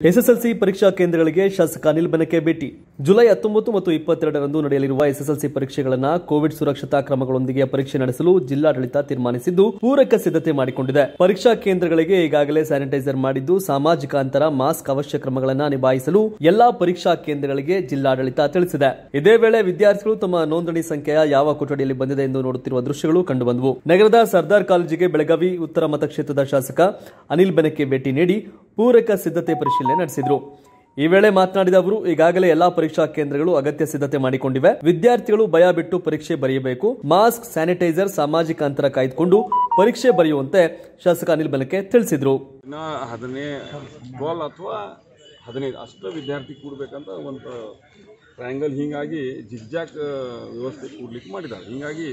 SSLC ಪರೀಕ್ಷಾ ಕೇಂದ್ರಗಳಿಗೆ ಶಾಸಕ ಅನಿಲ್ ಬೆನಕೆ ಭೇಟಿ ಜುಲೈ ಹತ್ತೊಂಬತ್ತು ಮತ್ತು ಇಪ್ಪತ್ತೆರಡರಂದು ನಡೆಯಲಿರುವ ಎಸ್ಎಸ್ಎಲ್ಸಿ ಪರೀಕ್ಷೆಗಳನ್ನು ಕೋವಿಡ್ ಸುರಕ್ಷತಾ ಕ್ರಮಗಳೊಂದಿಗೆ ಪರೀಕ್ಷೆ ನಡೆಸಲು ಜಿಲ್ಲಾಡಳಿತ ತೀರ್ಮಾನಿಸಿದ್ದು ಪೂರಕ ಸಿದ್ಧತೆ ಮಾಡಿಕೊಂಡಿದೆ ಪರೀಕ್ಷಾ ಕೇಂದ್ರಗಳಿಗೆ ಈಗಾಗಲೇ ಸ್ಯಾನಿಟೈಸರ್ ಮಾಡಿದ್ದು ಸಾಮಾಜಿಕ ಅಂತರ ಮಾಸ್ಕ್ ಅವಶ್ಯ ಕ್ರಮಗಳನ್ನು ನಿಭಾಯಿಸಲು ಎಲ್ಲಾ ಪರೀಕ್ಷಾ ಕೇಂದ್ರಗಳಿಗೆ ಜಿಲ್ಲಾಡಳಿತ ತಿಳಿಸಿದೆ ಇದೇ ವೇಳೆ ವಿದ್ಯಾರ್ಥಿಗಳು ತಮ್ಮ ನೋಂದಣಿ ಸಂಖ್ಯೆಯ ಯಾವ ಕೊಠಡಿಯಲ್ಲಿ ಬಂದಿದೆ ಎಂದು ನೋಡುತ್ತಿರುವ ದೃಶ್ಯಗಳು ಕಂಡುಬಂದವು ನಗರದ ಸರ್ದಾರ್ ಕಾಲೇಜಿಗೆ ಬೆಳಗಾವಿ ಉತ್ತರ ಮತಕ್ಷೇತ್ರದ ಶಾಸಕ ಅನಿಲ್ ಬೆನಕೆ ಭೇಟಿ ನೀಡಿ ಪೂರಕ ಸಿದ್ಧತೆ ಪರಿಶೀಲನೆ ನಡೆಸಿದರು ಈ ವೇಳೆ ಮಾತನಾಡಿದ ಅವರು ಈಗಾಗಲೇ ಎಲ್ಲಾ ಪರೀಕ್ಷಾ ಕೇಂದ್ರಗಳು ಅಗತ್ಯ ಸಿದ್ಧತೆ ಮಾಡಿಕೊಂಡಿವೆ ವಿದ್ಯಾರ್ಥಿಗಳು ಭಯ ಬಿಟ್ಟು ಪರೀಕ್ಷೆ ಬರೆಯಬೇಕು ಮಾಸ್ಕ್ ಸ್ಯಾನಿಟೈಸರ್ ಸಾಮಾಜಿಕ ಅಂತರ ಕಾಯ್ದುಕೊಂಡು ಪರೀಕ್ಷೆ ಬರೆಯುವಂತೆ ಶಾಸಕ ಅನಿಲ್ ಬೆನಕೆ ತಿಳಿಸಿದರು ಇನ್ನ ಹದಿನೇ ಟ್ವೆಲ್ ಅಥವಾ ಹದಿನೈದು ಅಷ್ಟು ವಿದ್ಯಾರ್ಥಿ ಕೂಡಬೇಕಂತ ಒಂದು ಟ್ರಯಾಂಗಲ್ ಹೀಗಾಗಿ ಜಿಗ್ಜಾಕ್ ವ್ಯವಸ್ಥೆ ಕೂಡ್ಲಿಕ್ಕೆ ಮಾಡಿದ್ದಾರೆ ಹೀಗಾಗಿ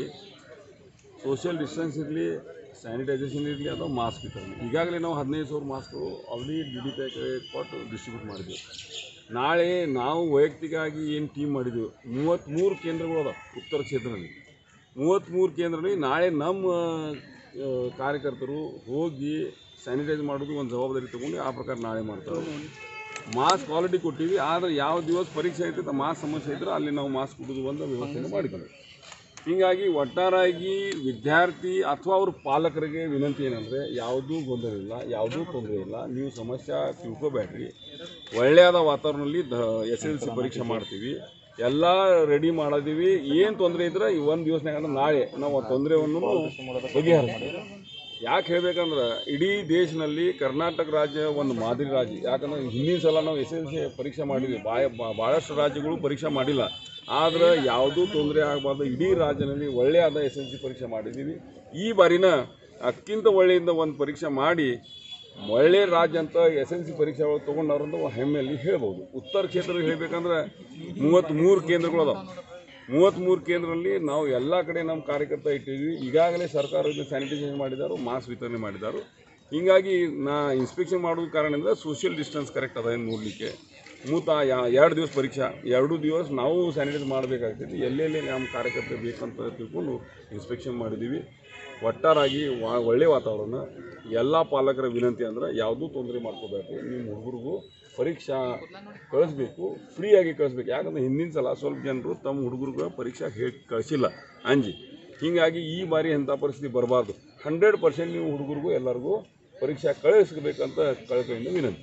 ಸೋಷಿಯಲ್ ಡಿಸ್ಟೆನ್ಸ್ ಇರಲಿ ಸ್ಯಾನಿಟೈಸೇಷನ್ ಇರಲಿ ಅಥವಾ ಮಾಸ್ಕ್ ಇರ್ತದೆ ಈಗಾಗಲೇ ನಾವು ಹದಿನೈದು ಸಾವಿರ mask already D D pack ಕೊಟ್ಟು ಡಿಸ್ಟ್ರಿಬ್ಯೂಟ್ ಮಾಡಿದ್ವಿ ನಾಳೆ ನಾವು ವೈಯಕ್ತಿಕವಾಗಿ ಏನು ಟೀಮ್ ಮಾಡಿದ್ವಿ ಮೂವತ್ತ್ಮೂರು ಕೇಂದ್ರಗಳು ಅದಾವೆ ಉತ್ತರ ಕ್ಷೇತ್ರದಲ್ಲಿ ಮೂವತ್ತ್ಮೂರು ಕೇಂದ್ರದಲ್ಲಿ ನಾಳೆ ನಮ್ಮ ಆ, ಕಾರ್ಯಕರ್ತರು ಹೋಗಿ ಸ್ಯಾನಿಟೈಸ್ ಮಾಡೋದು ಒಂದು ಜವಾಬ್ದಾರಿ ತೊಗೊಂಡು ಆ ಪ್ರಕಾರ ನಾಳೆ ಮಾಡ್ತಾರೆ ಮಾಸ್ಕ್ ಆಲ್ರೆಡಿ ಕೊಟ್ಟಿವಿ ಆದರೆ ಯಾವ ದಿವಸ ಪರೀಕ್ಷೆ ಐತೆ ಮಾಸ್ಕ್ ಸಮಸ್ಯೆ ಇದ್ರೆ ಅಲ್ಲಿ ನಾವು ಮಾಸ್ಕ್ ಕೊಡೋದು ಒಂದು ವ್ಯವಸ್ಥೆ ಮಾಡಿದ್ದೀವಿ ಹೀಗಾಗಿ ಒಟ್ಟಾರಾಗಿ ವಿದ್ಯಾರ್ಥಿ ಅಥವಾ ಅವ್ರ ಪಾಲಕರಿಗೆ ವಿನಂತಿ ಏನಂದರೆ ಯಾವುದೂ ಗೊಂದಲ ಇಲ್ಲ ಯಾವುದೂ ತೊಂದರೆ ಇಲ್ಲ ನೀವು ಸಮಸ್ಯೆ ತಿಳ್ಕೊಬೇಡ್ರಿ ಒಳ್ಳೆಯದ ವಾತಾವರಣದಲ್ಲಿ ದ ಎಸ್ ಎಲ್ ಸಿ ಪರೀಕ್ಷೆ ಮಾಡ್ತೀವಿ ಎಲ್ಲ ರೆಡಿ ಮಾಡಿದೀವಿ ಏನು ತೊಂದರೆ ಇದ್ರೆ ಈ ಒಂದು ದಿವಸನಾಗ ಅಂದ್ರೆ ನಾಳೆ ನಾವು ಆ ತೊಂದರೆಯನ್ನು ಬಗೆಹರಿಸ್ತೀವಿ ಯಾಕೆ ಹೇಳ್ಬೇಕಂದ್ರೆ ಇಡೀ ದೇಶದಲ್ಲಿ ಕರ್ನಾಟಕ ರಾಜ್ಯ ಒಂದು ಮಾದರಿ ರಾಜ್ಯ ಯಾಕಂದ್ರೆ ಹಿಂದಿನ ಸಲ ನಾವು ಎಸ್ ಎಲ್ ಸಿ ಪರೀಕ್ಷೆ ಮಾಡಿದ್ವಿ ಭಾಳ ಭಾಳಷ್ಟು ರಾಜ್ಯಗಳು ಪರೀಕ್ಷೆ ಮಾಡಿಲ್ಲ ಆದ್ರೆ ಯಾವುದೂ ತೊಂದರೆ ಆಗಬಾರ್ದು ಇಡೀ ರಾಜ್ಯದಲ್ಲಿ ಒಳ್ಳೆಯದ ಎಸ್ ಎಲ್ ಸಿ ಪರೀಕ್ಷೆ ಮಾಡಿದ್ದೀವಿ ಈ ಬಾರಿನ ಅಕ್ಕಿಂತ ಒಳ್ಳೆಯಿಂದ ಒಂದು ಪರೀಕ್ಷೆ ಮಾಡಿ ಒಳ್ಳೆ ರಾಜ್ಯ ಅಂತ ಎಸ್ ಎಲ್ ಸಿ ಪರೀಕ್ಷೆ ಒಳಗೆ ತೊಗೊಂಡವ್ರಂತ ಹೆಮ್ಮೆಯಲ್ಲಿ ಹೇಳ್ಬೋದು ಉತ್ತರ ಕ್ಷೇತ್ರದಲ್ಲಿ ಹೇಳ್ಬೇಕಂದ್ರೆ ಮೂವತ್ತ್ಮೂರು ಕೇಂದ್ರಗಳು ಅದಾವೆ ಮೂವತ್ತ್ಮೂರು ಕೇಂದ್ರದಲ್ಲಿ ನಾವು ಎಲ್ಲ ಕಡೆ ನಮ್ಮ ಕಾರ್ಯಕರ್ತ ಇಟ್ಟಿದ್ವಿ ಈಗಾಗಲೇ ಸರ್ಕಾರದಿಂದ ಸ್ಯಾನಿಟೈಸೇಷನ್ ಮಾಡಿದ್ದಾರೆ ಮಾಸ್ಕ್ ವಿತರಣೆ ಮಾಡಿದ್ದಾರೆ ಹೀಗಾಗಿ ನಾ ಇನ್ಸ್ಪೆಕ್ಷನ್ ಮಾಡೋದು ಕಾರಣದಿಂದ ಸೋಷಿಯಲ್ ಡಿಸ್ಟೆನ್ಸ್ ಕರೆಕ್ಟ್ ಅದ ಏನು ನೋಡಲಿಕ್ಕೆ ಮೂತ ಯಾ ಎರಡು ದಿವಸ ಪರೀಕ್ಷೆ ಎರಡು ದಿವಸ ನಾವು ಸ್ಯಾನಿಟೈಸ್ ಮಾಡಬೇಕಾಗ್ತೈತಿ ಎಲ್ಲೆಲ್ಲಿ ನಮ್ಮ ಕಾರ್ಯಕರ್ತರು ಬೇಕಂತ ತಿಳ್ಕೊಂಡು ಇನ್ಸ್ಪೆಕ್ಷನ್ ಮಾಡಿದ್ದೀವಿ ಒಟ್ಟಾರಾಗಿ ವಾ ಒಳ್ಳೆ ವಾತಾವರಣ ಎಲ್ಲ ಪಾಲಕರ ವಿನಂತಿ ಅಂದ್ರೆ ಯಾವುದೂ ತೊಂದರೆ ಮಾಡ್ಕೋಬೇಕು ನಿಮ್ಮ ಹುಡುಗರಿಗೂ ಪರೀಕ್ಷಾ ಕಳಿಸ್ಬೇಕು ಫ್ರೀಯಾಗಿ ಕಳಿಸ್ಬೇಕು ಯಾಕಂದ್ರೆ ಹಿಂದಿನ ಸಲ ಸ್ವಲ್ಪ ಜನರು ತಮ್ಮ ಹುಡುಗರಿಗೆ ಪರೀಕ್ಷೆ ಹೇಳಿ ಕಳಿಸಿಲ್ಲ ಅಂಜಿ ಹೀಗಾಗಿ ಈ ಬಾರಿ ಅಂಥ ಪರಿಸ್ಥಿತಿ ಬರಬಾರ್ದು ಹಂಡ್ರೆಡ್ ಪರ್ಸೆಂಟ್ ನೀವು ಹುಡುಗರಿಗೂ ಎಲ್ಲರಿಗೂ ಪರೀಕ್ಷೆ ಕಳಿಸ್ಬೇಕಂತ ಕಳಕಳಿಯಿಂದ ವಿನಂತಿ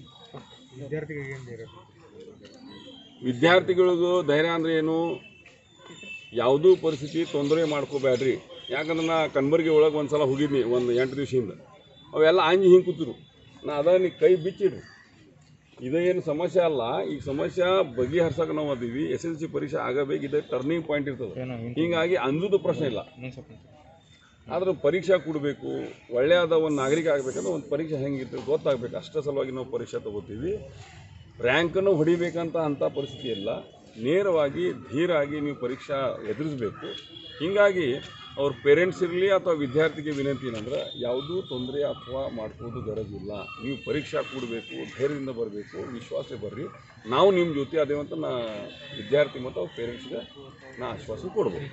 ವಿದ್ಯಾರ್ಥಿಗಳಿಗೂ ಧೈರ್ಯ ಅಂದ್ರೆ ಏನು ಯಾವುದೂ ಪರಿಸ್ಥಿತಿ ತೊಂದರೆ ಮಾಡ್ಕೋಬೇಡ್ರಿ ಯಾಕಂದ್ರೆ ನಾ ಕಣ್ಬರ್ಗಿ ಒಳಗೆ ಒಂದು ಸಲ ಹೋಗಿದ್ನಿ ಒಂದು ಎಂಟು ದಿವಸದಿಂದ ಅವೆಲ್ಲ ಅಂಜಿ ಹಿಂಗೆ ಕೂತಿರು ನಾ ಅದ ನೀ ಕೈ ಬಿಚ್ಚಿಡ್ರಿ ಇದೇನು ಸಮಸ್ಯೆ ಅಲ್ಲ ಈ ಸಮಸ್ಯೆ ಬಗೆಹರ್ಸಕ್ಕೆ ನಾವು ಅದೀವಿ ಎಸ್ ಎಲ್ ಸಿ ಪರೀಕ್ಷೆ ಆಗಬೇಕು ಇದು ಟರ್ನಿಂಗ್ ಪಾಯಿಂಟ್ ಇರ್ತದೆ ಹೀಗಾಗಿ ಅಂಜುದು ಪ್ರಶ್ನೆ ಇಲ್ಲ ಆದ್ರೆ ಪರೀಕ್ಷೆ ಕೊಡಬೇಕು ಒಳ್ಳೆಯದ ಒಂದು ನಾಗರಿಕ ಆಗಬೇಕಂದ್ರೆ ಒಂದು ಪರೀಕ್ಷೆ ಹೆಂಗಿರ್ತದೆ ಗೊತ್ತಾಗಬೇಕು ಅಷ್ಟೇ ಸಲುವಾಗಿ ನಾವು ಪರೀಕ್ಷೆ ತಗೋತೀವಿ ರ್ಯಾಂಕನ್ನು ಹೊಡಿಬೇಕಂತ ಅಂಥ ಪರಿಸ್ಥಿತಿ ಇಲ್ಲ ನೇರವಾಗಿ ಧೀರಾಗಿ ನೀವು ಪರೀಕ್ಷಾ ಎದುರಿಸಬೇಕು ಹೀಗಾಗಿ ಅವ್ರ ಪೇರೆಂಟ್ಸ್ ಇರಲಿ ಅಥವಾ ವಿದ್ಯಾರ್ಥಿಗೆ ವಿನಂತಿ ಏನಂದ್ರೆ ಯಾವುದೂ ತೊಂದರೆ ಅಥವಾ ಮಾಡ್ಕೋದು ಗರಜಿಲ್ಲ ನೀವು ಪರೀಕ್ಷಾ ಕೊಡಬೇಕು ಧೈರ್ಯದಿಂದ ಬರಬೇಕು ವಿಶ್ವಾಸ ಬರ್ರಿ ನಾವು ನಿಮ್ಮ ಜೊತೆ ಅದೇವಂತ ನಾ ವಿದ್ಯಾರ್ಥಿ ಮತ್ತು ಅವ್ರ ಪೇರೆಂಟ್ಸ್ಗೆ ನಾ ಆಶ್ವಾಸ ಕೊಡ್ಬೋದು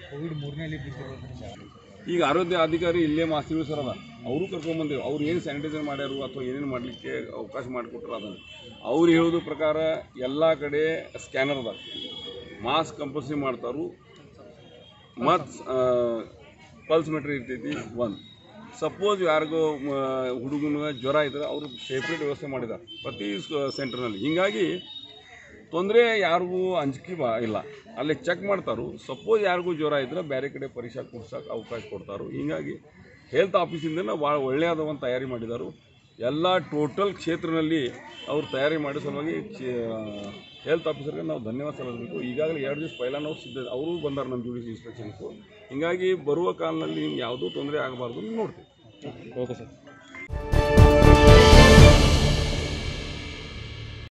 ಈಗ ಆರೋಗ್ಯ ಅಧಿಕಾರಿ ಇಲ್ಲೇ ಮಾಸ್ತಿಗಳು ಸರ್ ಅದ ಅವರು ಕರ್ಕೊಂಬಂದಿರು ಅವ್ರು ಏನು ಸ್ಯಾನಿಟೈಸರ್ ಮಾಡ್ಯಾರು ಅಥವಾ ಏನೇನು ಮಾಡಲಿಕ್ಕೆ ಅವಕಾಶ ಮಾಡಿಕೊಟ್ರು ಅದನ್ನು ಅವ್ರು ಹೇಳೋದು ಪ್ರಕಾರ ಎಲ್ಲ ಕಡೆ ಸ್ಕ್ಯಾನರ್ ಅದ ಮಾಸ್ಕ್ ಕಂಪಲ್ಸರಿ ಮಾಡ್ತಾರು ಮತ್ತು ಪಲ್ಸ್ ಮೀಟ್ರ್ ಇರ್ತೈತಿ ಒಂದು ಸಪೋಸ್ ಯಾರಿಗೋ ಹುಡುಗನ ಜ್ವರ ಇದ್ರೆ ಅವರು ಸೆಪ್ರೇಟ್ ವ್ಯವಸ್ಥೆ ಮಾಡಿದ್ದಾರೆ ಪ್ರತಿ ಸೆಂಟರ್ನಲ್ಲಿ ಹೀಗಾಗಿ ತೊಂದರೆ ಯಾರಿಗೂ ಅಂಜಿಕೆ ಬಾ ಇಲ್ಲ ಅಲ್ಲಿ ಚೆಕ್ ಮಾಡ್ತಾರು ಸಪೋಸ್ ಯಾರಿಗೂ ಜ್ವರ ಇದ್ರೆ ಬೇರೆ ಕಡೆ ಪರೀಕ್ಷೆ ಕೊಡ್ಸಕ್ಕೆ ಅವಕಾಶ ಕೊಡ್ತಾರು ಹೀಗಾಗಿ ಹೆಲ್ತ್ ಆಫೀಸಿಂದ ಭಾಳ ಒಳ್ಳೆಯದ ಒಂದು ತಯಾರಿ ಮಾಡಿದರು ಎಲ್ಲ ಟೋಟಲ್ ಕ್ಷೇತ್ರದಲ್ಲಿ ಅವ್ರು ತಯಾರಿ ಮಾಡೋ ಸಲುವಾಗಿ ಹೆಲ್ತ್ ಆಫೀಸರ್ಗೆ ನಾವು ಧನ್ಯವಾದ ಸಲ್ಲಿಸಬೇಕು ಈಗಾಗಲೇ ಎರಡು ದಿವಸ ಪೈಲ ನಾವು ಸಿದ್ಧ ಅವರು ಬಂದಾರೆ ನಮ್ಮ ಜುಡಿಷ್ ಇನ್ಸ್ಪೆಕ್ಷನ್ಸು ಹೀಗಾಗಿ ಬರುವ ಕಾಲದಲ್ಲಿ ನಿಮ್ಗೆ ಯಾವುದೂ ತೊಂದರೆ ಆಗಬಾರ್ದು ನೋಡ್ತೀವಿ ಓಕೆ ಸರ್